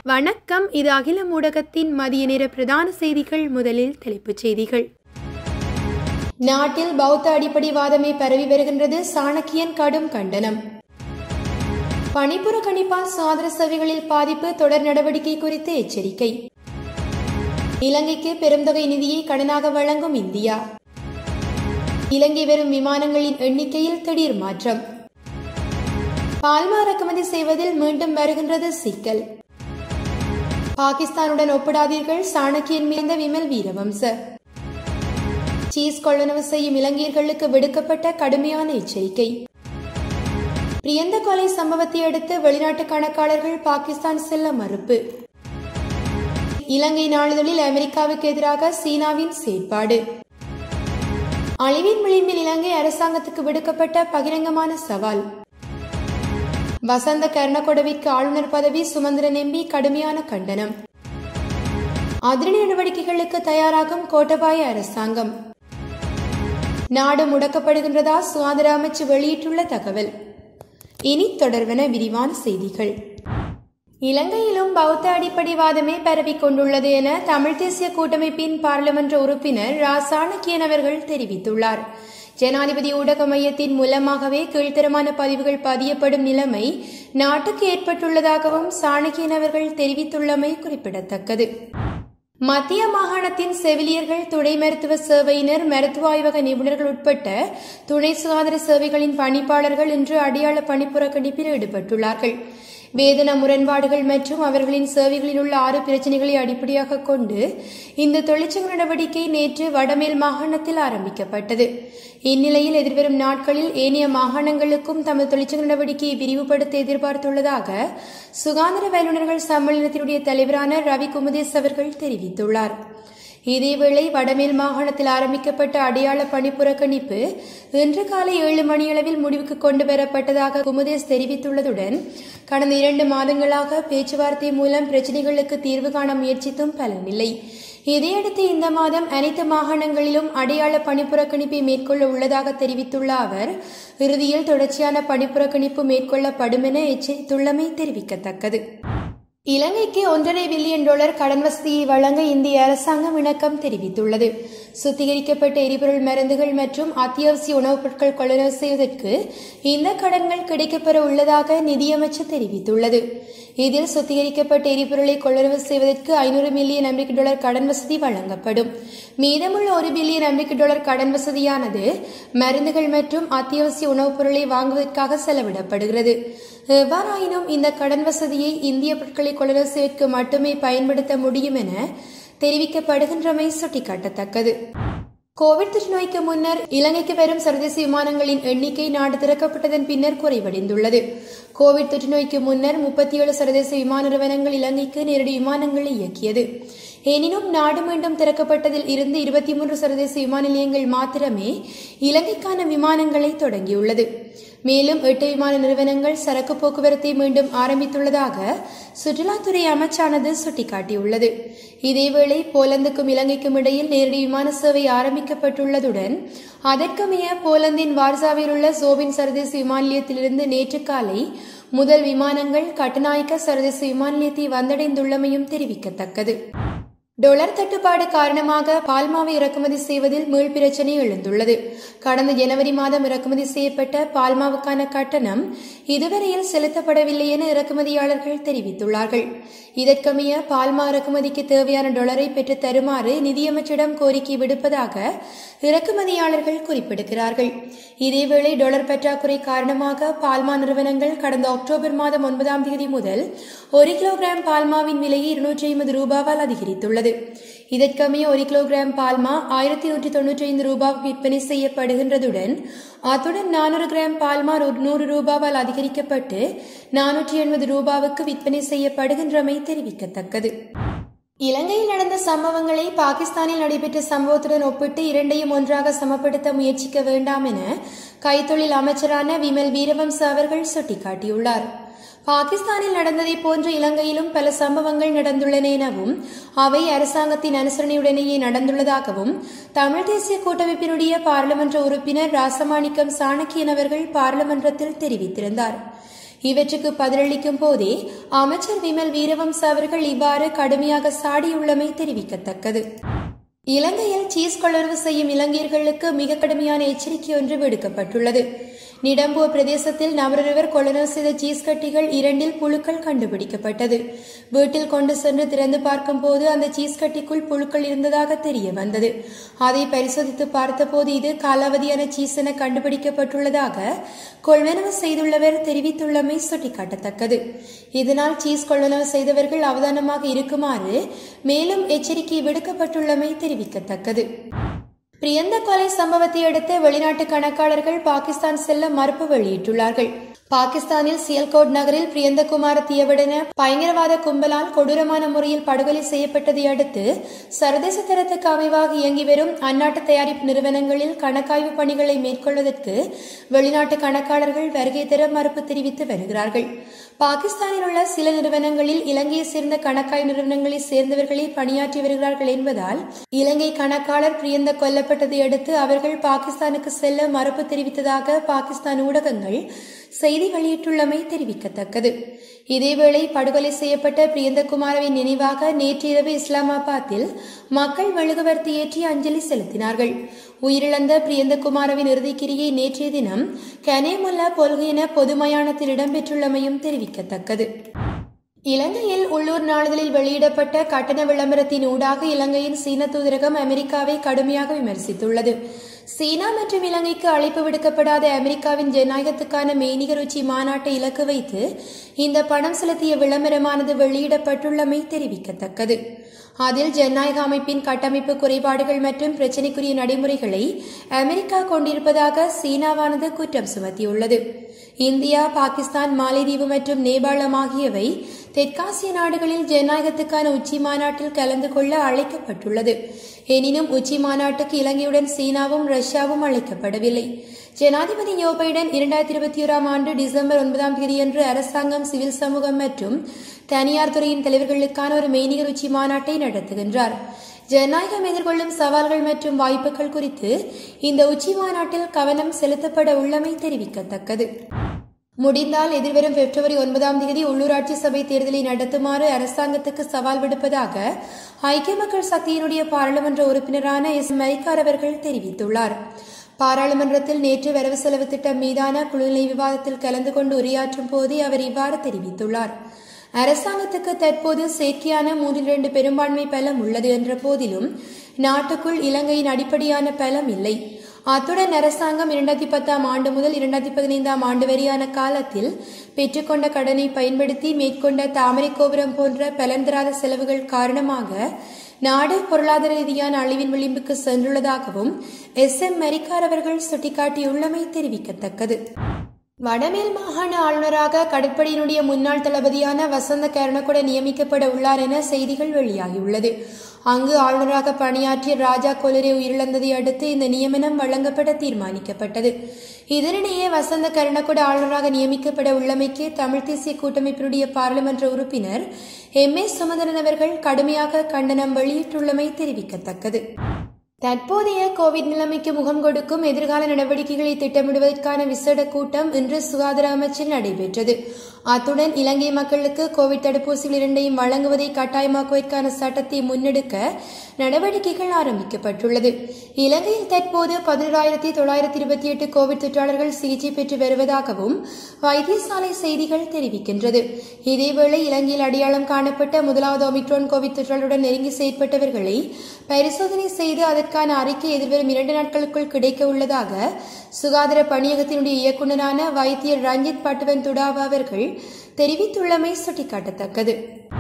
வணக்கம் இது அகில ஊடகத்தின் மதிய நேர பிரதான செய்திகள் முதலில் தலைப்புச் செய்திகள் நாட்டில் பௌத்த அடிப்படைவாதமே பரவி வருகின்றது சாணக்கியன் கடும் கண்டனம் பணிப்புற கணிப்பால் சாதன சேவைகளில் பாதிப்பு தொடர் நடவடிக்கை குறித்து எச்சரிக்கை இலங்கைக்கு பெருந்தொகை நிதியை கடனாக வழங்கும் இந்தியா இலங்கை வரும் விமானங்களின் எண்ணிக்கையில் திடீர் மாற்றம் பால்மா இறக்குமதி செய்வதில் மீண்டும் வருகின்றது சிக்கல் பாகிஸ்தானுடன் ஒப்பிடாதீர்கள் சாணக்கியன் மீந்த விமல் வீரவம்ச சீஸ் கொள்ளனவு செய்யும் இலங்கையர்களுக்கு விடுக்கப்பட்ட கடுமையான எச்சரிக்கை பிரியந்த கொலை சம்பவத்தை அடுத்து வெளிநாட்டு கணக்காளர்கள் பாகிஸ்தான் செல்ல மறுப்பு இலங்கை நாளிதழில் அமெரிக்காவுக்கு எதிராக சீனாவின் செயற்பாடு அழிவின் விளிம்பில் இலங்கை அரசாங்கத்துக்கு விடுக்கப்பட்ட பகிரங்கமான சவால் வசந்த கர்ணகொடவிற்கு ஆளுநர் பதவி சுமந்திரன் எம்பி கடுமையான கண்டனம் அதிரடி நடவடிக்கைகளுக்கு தயாராகும் கோட்டபாய அரசாங்கம் நாடு முடக்கப்படுகின்றதா சுகாதார அமைச்சு வெளியிட்டுள்ள தகவல் இனி தொடர்வன விரிவான செய்திகள் இலங்கையிலும் பௌத்த அடிப்படைவாதமே பரவிக் கொண்டுள்ளது என தமிழ் தேசிய கூட்டமைப்பின் பாராளுமன்ற உறுப்பினர் ரா சாணக்கியன் அவர்கள் தெரிவித்துள்ளார் ஜனாதிபதி ஊடக மையத்தின் மூலமாகவே கீழ்த்தரமான பதிவுகள் பதியப்படும் நிலைமை நாட்டுக்கு ஏற்பட்டுள்ளதாகவும் சாணக்கியன் அவர்கள் தெரிவித்துள்ளமை குறிப்பிடத்தக்கது மத்திய மாகாணத்தின் செவிலியர்கள் துணை மருத்துவ சேவையினர் மருத்துவ ஆய்வக நிபுணர்கள் உட்பட்ட துணை சுகாதார சேவைகளின் பணிப்பாளர்கள் இன்று அடையாள பணிப்புறக்கணிப்பில் ஈடுபட்டுள்ளார்கள் வேதன முரண்பாடுகள் மற்றும் அவர்களின் சேவைகளில் உள்ள ஆறு பிரச்சினைகளை அடிப்படையாக கொண்டு இந்த தொழிற்சங்க நடவடிக்கை நேற்று வடமேல் மாகாணத்தில் ஆரம்பிக்கப்பட்டது இந்நிலையில் எதிர்வரும் நாட்களில் ஏனைய மாகாணங்களுக்கும் தமது தொழிற்சங்க நடவடிக்கையை விரிவுபடுத்த எதிர்பார்த்துள்ளதாக சுகாதார வல்லுநர்கள் சம்மேளனத்தினுடைய தலைவரான ரவி குமுதேஸ் அவர்கள் தெரிவித்துள்ளார் இதேவேளை வடமேல் மாகாணத்தில் ஆரம்பிக்கப்பட்ட அடையாள பணி புறக்கணிப்பு இன்று காலை ஏழு மணியளவில் முடிவுக்கு கொண்டு வரப்பட்டதாக குமுதேஸ் தெரிவித்துள்ளதுடன் கடந்த இரண்டு மாதங்களாக பேச்சுவார்த்தை மூலம் பிரச்சினைகளுக்கு தீர்வு காண முயற்சித்தும் பலனில்லை இதையடுத்து இந்த மாதம் அனைத்து மாகாணங்களிலும் அடையாள பணிப்புறக்கணிப்பை மேற்கொள்ள உள்ளதாக தெரிவித்துள்ள அவர் இறுதியில் தொடர்ச்சியான பணிப்புறக்கணிப்பு மேற்கொள்ளப்படும் என எச்சரித்துள்ளமை தெரிவிக்கத்தக்கது இலங்கைக்கு ஒன்றரை பில்லியன் டாலர் கடன் வசதியை வழங்க இந்திய அரசாங்கம் இணக்கம் தெரிவித்துள்ளது சுத்திகரிக்கப்பட்ட எரிபொருள் மருந்துகள் மற்றும் அத்தியாவசிய உணவுப் பொருட்கள் கொள்ளளவு செய்வதற்கு இந்த கடன்கள் கிடைக்கப்பெற உள்ளதாக நிதியமைச்சர் தெரிவித்துள்ளது இதில் சுத்திகரிக்கப்பட்ட எரிபொருளை கொள்ளளவு செய்வதற்கு ஐநூறு மில்லியன் அமெரிக்க டாலர் கடன் வசதி வழங்கப்படும் மீதமுள்ள ஒரு பில்லியன் அமெரிக்க டாலர் கடன் வசதியானது மருந்துகள் மற்றும் அத்தியாவசிய உணவுப் பொருளை வாங்குவதற்காக செலவிடப்படுகிறது எவ்வாறாயினும் இந்த கடன் வசதியை இந்திய பொருட்களை கொள்ளளவு செய்வதற்கு மட்டுமே பயன்படுத்த முடியும் என தெரிவிக்கப்படுகின்றமை சுட்டிக்காட்டத்தக்கது கோவிட் தொற்று நோய்க்கு முன்னர் இலங்கைக்கு வரும் சர்வதேச விமானங்களின் எண்ணிக்கை நாடு திறக்கப்பட்டதன் பின்னர் குறைவடைந்துள்ளது கோவிட் தொற்று நோய்க்கு முன்னர் முப்பத்தி ஏழு சர்வதேச விமான நிறுவனங்கள் இலங்கைக்கு நேரடி விமானங்களை இயக்கியது எனினும் நாடு மீண்டும் திறக்கப்பட்டதில் இருந்து இருபத்தி மூன்று சர்வதேச விமான நிலையங்கள் மாத்திரமே இலங்கைக்கான விமானங்களை தொடங்கியுள்ளது மேலும் எட்டு விமான நிறுவனங்கள் சரக்கு போக்குவரத்தை மீண்டும் ஆரம்பித்துள்ளதாக சுற்றுலாத்துறை அமைச்சானது சுட்டிக்காட்டியுள்ளது இதேவேளை போலந்துக்கும் இலங்கைக்கும் இடையில் நேரடி விமான சேவை ஆரம்பிக்கப்பட்டுள்ளதுடன் அதற்கமைய போலந்தின் வார்சாவில் உள்ள சோபின் சர்வதேச விமான நிலையத்திலிருந்து நேற்று காலை முதல் விமானங்கள் கட்டநாயக்க சர்வதேச விமான நிலையத்தை வந்தடைந்துள்ளமையும் தெரிவிக்கத்தக்கது டொலர் தட்டுப்பாடு காரணமாக பால்மாவை இறக்குமதி செய்வதில் மீள் பிரச்சினை எழுந்துள்ளது கடந்த ஜனவரி மாதம் இறக்குமதி செய்யப்பட்ட பால்மாவுக்கான கட்டணம் இதுவரையில் செலுத்தப்படவில்லை என இறக்குமதியாளர்கள் தெரிவித்துள்ளார்கள் இதற்கமைய பால்மா இறக்குமதிக்கு தேவையான டொலரை பெற்று தருமாறு நிதியமைச்சரிடம் கோரிக்கை விடுப்பதாக இறக்குமதியாளர்கள் குறிப்பிடுகிறார்கள் இதேவேளை டொலர் பற்றாக்குறை காரணமாக பால்மா நிறுவனங்கள் கடந்த அக்டோபர் மாதம் ஒன்பதாம் தேதி முதல் ஒரு கிலோகிராம் பால்மாவின் விலையை இருநூற்றி ஐம்பது ரூபாவால் அதிகரித்துள்ளது இதற்கமைய ஒரு கிலோகிராம் பால்மா ஆயிரத்தி நூற்றி தொன்னூற்றி ஐந்து ரூபாய்க்கு விற்பனை செய்யப்படுகின்றதுடன் அத்துடன் நானூறு கிராம் பால்மா நூறு ரூபாவால் அதிகரிக்கப்பட்டு நானூற்றி எண்பது ரூபாவுக்கு விற்பனை செய்யப்படுகின்றமை தெரிவிக்கத்தக்கது இலங்கையில் நடந்த சம்பவங்களை பாகிஸ்தானில் நடைபெற்ற சம்பவத்துடன் ஒப்பிட்டு இரண்டையும் ஒன்றாக சமப்படுத்த முயற்சிக்க வேண்டாம் என கைத்தொழில் அமைச்சரான விமல் வீரவம்ச அவர்கள் சுட்டிக்காட்டியுள்ளார் பாகிஸ்தானில் நடந்ததை போன்று இலங்கையிலும் பல சம்பவங்கள் நடந்துள்ளன எனவும் அவை அரசாங்கத்தின் அனுசரணையுடனேயே நடந்துள்ளதாகவும் தமிழ் தேசிய கூட்டமைப்பினுடைய பாராளுமன்ற உறுப்பினர் ராசமாணிக்கம் சாணக்கியன் அவர்கள் பாராளுமன்றத்தில் தெரிவித்திருந்தார் இவற்றுக்கு பதிலளிக்கும் போதே அமைச்சர் விமல் வீரவம்ச அவர்கள் இவ்வாறு கடுமையாக சாடியுள்ளமை தெரிவிக்கத்தக்கது இலங்கையில் சீஸ் கொள்ளர்வு செய்யும் இலங்கையர்களுக்கு மிக கடுமையான எச்சரிக்கை ஒன்று விடுக்கப்பட்டுள்ளது நிடம்பூர் பிரதேசத்தில் நபரொருவர் கொள்ளனவு செய்த சீஸ் கட்டிகள் இரண்டில் புழுக்கள் கண்டுபிடிக்கப்பட்டது வீட்டில் கொண்டு சென்று திறந்து பார்க்கும்போது அந்த சீஸ் கட்டிக்குள் புழுக்கள் இருந்ததாக தெரிய வந்தது அதை பரிசோதித்து பார்த்தபோது இது காலாவதியான சீஸ் என கண்டுபிடிக்கப்பட்டுள்ளதாக கொள்வனவு செய்துள்ளவர் தெரிவித்துள்ளமை சுட்டிக்காட்டத்தக்கது இதனால் சீஸ் கொள்வனவு செய்தவர்கள் அவதானமாக இருக்குமாறு மேலும் எச்சரிக்கை விடுக்கப்பட்டுள்ளமை தெரிவிக்கத்தக்கது பிரியந்த கொலை சம்பவத்தை அடுத்து வெளிநாட்டு கணக்காளர்கள் பாகிஸ்தான் செல்ல மறுப்பு வெளியிட்டுள்ளார்கள் பாகிஸ்தானில் சியல்கோட் நகரில் பிரியந்தகுமார தியவடன பயங்கரவாத கும்பலால் கொடூரமான முறையில் படுகொலை செய்யப்பட்டதை அடுத்து சர்வதேச தரத்துக்கு அமைவாக இயங்கி வரும் அந்நாட்டு தயாரிப்பு நிறுவனங்களில் கணக்காய்வு பணிகளை மேற்கொள்வதற்கு வெளிநாட்டு கணக்காளர்கள் வருகை தர மறுப்பு தெரிவித்து வருகிறார்கள் பாகிஸ்தானில் உள்ள சில நிறுவனங்களில் இலங்கையை சேர்ந்த கணக்காய் நிறுவனங்களை சேர்ந்தவர்களே பணியாற்றி வருகிறார்கள் என்பதால் இலங்கை கணக்காளர் பிரியந்த கொல்லப்பட்டதை அடுத்து அவர்கள் பாகிஸ்தானுக்கு செல்ல மறுப்பு தெரிவித்ததாக பாகிஸ்தான் ஊடகங்கள் செய்தி வெளியிட்டுள்ளமை தெரிவிக்கத்தக்கது இதேவேளை படுகொலை செய்யப்பட்ட பிரியந்தகுமாரவின் நினைவாக நேற்றிரவு இஸ்லாமாபாத்தில் மக்கள் மெழுகுவர்த்தி ஏற்றி அஞ்சலி செலுத்தினார்கள் உயிரிழந்த பிரியந்தகுமாரவின் இறுதிக்கிரியை நேற்றைய தினம் கனேமுல்லா பொல்கையின பொது மயானத்தில் இடம்பெற்றுள்ளமையும் தெரிவிக்கத்தக்கது இலங்கையில் உள்ளூர் நாளிதழில் வெளியிடப்பட்ட கட்டண விளம்பரத்தின் ஊடாக இலங்கையின் சீன தூதரகம் அமெரிக்காவை கடுமையாக விமர்சித்துள்ளது சீனா மற்றும் இலங்கைக்கு அழைப்பு விடுக்கப்படாத அமெரிக்காவின் ஜனநாயகத்துக்கான மெய்நிகர் உச்சி மாநாட்டை இலக்கு வைத்து இந்த பணம் செலுத்திய விளம்பரமானது வெளியிடப்பட்டுள்ளமை தெரிவிக்கத்தக்கது அதில் ஜனநாயக அமைப்பின் கட்டமைப்பு குறைபாடுகள் மற்றும் பிரச்சினைக்குரிய நடைமுறைகளை அமெரிக்கா கொண்டிருப்பதாக சீனாவானது குற்றம் சுமத்தியுள்ளது இந்தியா பாகிஸ்தான் மாலைதீவு மற்றும் நேபாளம் ஆகியவை தெற்காசிய நாடுகளில் ஜனநாயகத்துக்கான உச்சி மாநாட்டில் கலந்து கொள்ள அழைக்கப்பட்டுள்ளது எனினும் உச்சி மாநாட்டுக்கு இலங்கையுடன் சீனாவும் ரஷ்யாவும் அழைக்கப்படவில்லை ஜனாதிபதி ஜோ பைடன் இரண்டாயிரத்தி இருபத்தி ஓராம் ஆண்டு டிசம்பர் ஒன்பதாம் தேதியன்று அரசாங்கம் சிவில் சமூகம் மற்றும் தனியார் துறையின் தலைவர்களுக்கான ஒரு மெய்நிகர் உச்சி மாநாட்டை நடத்துகின்றார் ஜனநாயகம் எதிர்கொள்ளும் சவால்கள் மற்றும் வாய்ப்புகள் குறித்து இந்த உச்சி மாநாட்டில் கவனம் செலுத்தப்பட உள்ளமை தெரிவிக்கத்தக்கது முடிந்தால் எதிர்வரும் பிப்ரவரி ஒன்பதாம் தேதி உள்ளூராட்சி சபை தேர்தலை நடத்துமாறு அரசாங்கத்துக்கு சவால் விடுப்பதாக ஐக்கிய மக்கள் சக்தியினுடைய பாராளுமன்ற உறுப்பினரான எஸ் மைக்கார் அவர்கள் தெரிவித்துள்ளார் பாராளுமன்றத்தில் நேற்று வரவு செலவு திட்டம் மீதான குழுநிலை விவாதத்தில் கலந்து கொண்டு உரையாற்றும் போதே அவர் இவ்வாறு தெரிவித்துள்ளார் அரசாங்கத்துக்கு தற்போது செயற்கையான மூன்றில் இரண்டு பெரும்பான்மை பலம் உள்ளது என்ற போதிலும் நாட்டுக்குள் இலங்கையின் அடிப்படையான பலம் இல்லை அத்துடன் அரசாங்கம் இரண்டாயிரத்தி பத்தாம் ஆண்டு முதல் இரண்டாயிரத்தி பதினைந்தாம் ஆண்டு வரையான காலத்தில் பெற்றுக்கொண்ட கடனை பயன்படுத்தி மேற்கொண்ட தாமரை கோபுரம் போன்ற பலன் தராத செலவுகள் காரணமாக நாடு பொருளாதார ரீதியான அழிவின் விளிம்புக்கு சென்றுள்ளதாகவும் எஸ் எம் மெரிக்கார் அவர்கள் சுட்டிக்காட்டியுள்ளமை தெரிவிக்கத்தக்கது வடமேல் மாகாண ஆளுநராக கடற்படையினுடைய முன்னாள் தளபதியான வசந்த கருணகுட நியமிக்கப்பட உள்ளார் என செய்திகள் வெளியாகியுள்ளது அங்கு ஆளுநராக பணியாற்றிய ராஜா கொலரே உயிரிழந்ததை அடுத்து இந்த நியமனம் வழங்கப்பட தீர்மானிக்கப்பட்டது இதனிடையே வசந்த கருணகுட ஆளுநராக நியமிக்கப்பட உள்ளமைக்கு தமிழ் தேசிய கூட்டமைப்பினுடைய பாராளுமன்ற உறுப்பினர் எம் ஏ சுமந்திரன் அவர்கள் கடுமையாக கண்டனம் வெளியிட்டுள்ளமை தெரிவிக்கத்தக்கது தற்போதைய கோவிட் நிலைமைக்கு முகம் கொடுக்கும் எதிர்கால நடவடிக்கைகளை திட்டமிடுவதற்கான விசேட கூட்டம் இன்று சுகாதார அமைச்சில் நடைபெற்றது அத்துடன் இலங்கை மக்களுக்கு கோவிட் தடுப்பூசிகள் இரண்டையும் வழங்குவதை கட்டாயமாக்குவதற்கான சட்டத்தை முன்னெடுக்க நடவடிக்கைகள் ஆரம்பிக்கப்பட்டுள்ளது இலங்கையில் தற்போது பதினோராயிரத்தி தொள்ளாயிரத்தி இருபத்தி எட்டு கோவிட் தொற்றாளர்கள் சிகிச்சை பெற்று வருவதாகவும் வைத்தியசாலை செய்திகள் தெரிவிக்கின்றது இதேவேளை இலங்கையில் அடையாளம் காணப்பட்ட முதலாவது ஒமிக்ரோன் கோவிட் தொற்றாளருடன் நெருங்கி செயற்பட்டவர்களை பரிசோதனை செய்து அதற்கான அறிக்கை எதிர்வரும் இரண்டு நாட்களுக்குள் கிடைக்க உள்ளதாக சுகாதார பணியகத்தினுடைய இயக்குநரான வைத்தியர் ரஞ்சித் பட்டுவன் துடாவா அவர்கள் தெரிவித்துள்ளமை சுட்டிக்காட்டத்தக்கது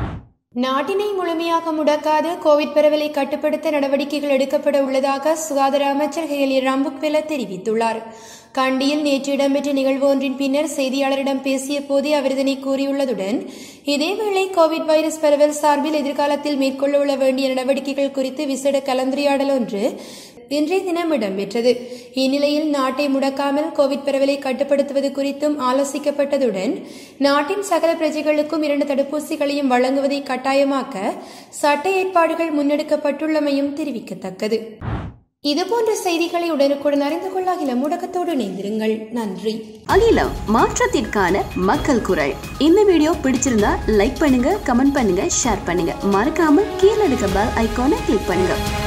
நாட்டினை முழுமையாக முடக்காது கோவிட் பரவலை கட்டுப்படுத்த நடவடிக்கைகள் எடுக்கப்பட உள்ளதாக சுகாதார அமைச்சர் ஹேலி ரம்புக்வெல தெரிவித்துள்ளார் கண்டியில் நேற்று இடம்பெற்ற நிகழ்வு ஒன்றின் பின்னர் செய்தியாளரிடம் பேசிய போதே அவர் இதனை கூறியுள்ளதுடன் இதேவேளை கோவிட் வைரஸ் பரவல் சார்பில் எதிர்காலத்தில் மேற்கொள்ள வேண்டிய நடவடிக்கைகள் குறித்து விசேட கலந்துரையாடல் ஒன்று இன்றைய தினம் இடம்பெற்றது இந்நிலையில் நாட்டை முடக்காமல் கோவிட் பரவலை கட்டுப்படுத்துவது குறித்தும் ஆலோசிக்கப்பட்டதுடன் நாட்டின் சகல பிரஜைகளுக்கும் இரண்டு தடுப்பூசிகளையும் வழங்குவதை கட்டாயமாக்க சட்ட ஏற்பாடுகள் முன்னெடுக்கப்பட்டுள்ளமையும் தெரிவிக்கத்தக்கது இதுபோன்ற செய்திகளை உடனுக்குடன் அறிந்து கொள்ள அகில முடக்கத்தோடு இணைந்திருங்கள் நன்றி அகிலம் மாற்றத்திற்கான மக்கள் குரல் இந்த வீடியோ பிடிச்சிருந்தா லைக் பண்ணுங்க கமெண்ட் பண்ணுங்க ஷேர் பண்ணுங்க மறக்காம கீழே இருக்க பெல் ஐகானை கிளிக் பண்ணுங்க